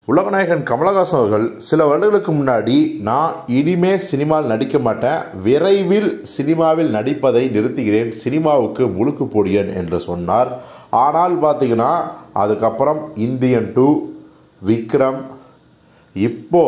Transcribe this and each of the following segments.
உலகநாயகன் கமலஹாசன் அவர்கள் சில வருடங்களுக்கு முன்னாடி நான் இனிமே சினிமாவில் நடிக்க மாட்டேன் விரைவில் சினிமாவில் நடிப்பதை நிறுத்துகிறேன் சினிமாவுக்கு முழுக்கு போடியன் என்று சொன்னார் ஆனால் பார்த்தீங்கன்னா அதுக்கப்புறம் இந்தியன் டூ விக்ரம் இப்போ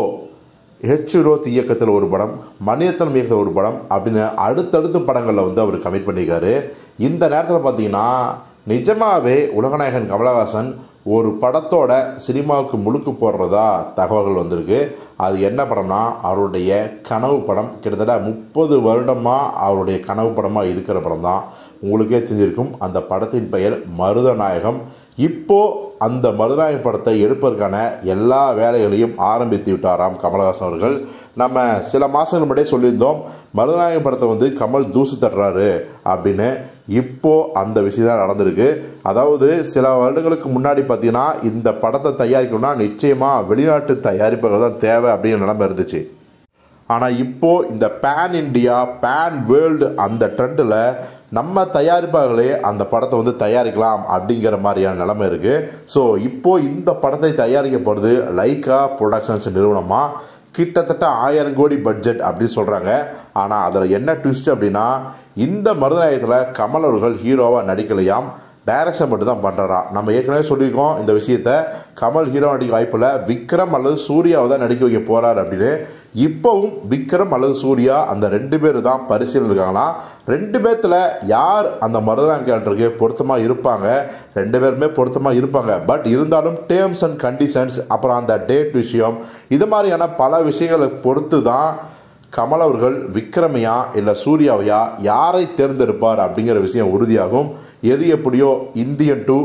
ஹெச் வினோத் இயக்கத்தில் ஒரு படம் மணிரத்னம் இயக்கத்தில் ஒரு படம் அப்படின்னு அடுத்தடுத்த படங்களில் வந்து அவர் கமிட் பண்ணியிருக்காரு இந்த நேரத்தில் பார்த்தீங்கன்னா நிஜமாகவே உலகநாயகன் கமலஹாசன் ஒரு படத்தோட சினிமாவுக்கு முழுக்கு போடுறதா தகவல்கள் வந்திருக்கு அது என்ன படம்னா அவருடைய கனவு படம் கிட்டத்தட்ட முப்பது வருடமாக அவருடைய கனவு படமாக இருக்கிற படம் தான் உங்களுக்கே தெரிஞ்சிருக்கும் அந்த படத்தின் பெயர் மருதநாயகம் இப்போ அந்த மருதநாயகம் படத்தை எடுப்பதற்கான எல்லா வேலைகளையும் ஆரம்பித்து விட்டாராம் கமலஹாசன் அவர்கள் நம்ம சில மாதங்கள் முன்னாடியே சொல்லியிருந்தோம் மருதநாயகம் படத்தை வந்து கமல் தூசு தட்டுறாரு அப்படின்னு இப்போ அந்த விஷயம் தான் நடந்திருக்கு அதாவது சில வருடங்களுக்கு முன்னாடி பார்த்தீங்கன்னா இந்த படத்தை தயாரிக்கணும்னா நிச்சயமாக வெளிநாட்டு தயாரிப்புகள் தான் தேவை அப்படிங்கிற நிலைமை இருந்துச்சு ஆனால் இப்போது இந்த பேன் இண்டியா பேன் வேர்ல்டு அந்த ட்ரெண்டில் நம்ம தயாரிப்பாளர்களே அந்த படத்தை வந்து தயாரிக்கலாம் அப்படிங்கிற மாதிரியான நிலைமை இருக்குது ஸோ இப்போது இந்த படத்தை தயாரிக்க போகிறது லைக்கா ப்ரொடக்ஷன்ஸ் நிறுவனமாக கிட்டத்தட்ட ஆயிரம் கோடி பட்ஜெட் அப்படின்னு சொல்கிறாங்க ஆனால் அதில் என்ன ட்விஸ்ட் அப்படின்னா இந்த மருதநாயகத்தில் கமல் அவர்கள் ஹீரோவாக நடிக்கலையாம் டைரக்ஷன் மட்டும் தான் பண்ணுறாராம் நம்ம ஏற்கனவே சொல்லியிருக்கோம் இந்த விஷயத்த கமல் ஹீரோ நடிக்க வாய்ப்பில் விக்ரம் அல்லது சூர்யாவை தான் நடிக்க வைக்க போகிறார் அப்படின்னு இப்போவும் விக்ரம் அல்லது சூர்யா அந்த ரெண்டு பேர் தான் பரிசீலனை இருக்காங்களாம் ரெண்டு பேர்த்தில் யார் அந்த மருதநாயகம் கேரக்டருக்கு பொருத்தமாக இருப்பாங்க ரெண்டு பேருமே பொருத்தமாக இருப்பாங்க பட் இருந்தாலும் டேர்ம்ஸ் அண்ட் கண்டிஷன்ஸ் அப்புறம் அந்த டேட் விஷயம் இது மாதிரியான பல விஷயங்களை பொறுத்து தான் கமல் அவர்கள் விக்ரமையா இல்லை சூர்யாவையா யாரை தேர்ந்தெடுப்பார் அப்படிங்கிற விஷயம் உறுதியாகும் எது எப்படியோ இந்தியன் டூ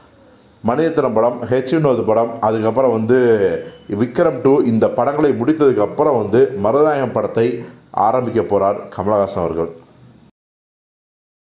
மணிரத்னம் படம் ஹெச் வினோத் படம் அதுக்கப்புறம் வந்து விக்ரம் டூ இந்த படங்களை முடித்ததுக்கு அப்புறம் வந்து மருதநாயகம் படத்தை ஆரம்பிக்க போகிறார் கமலஹாசன் அவர்கள்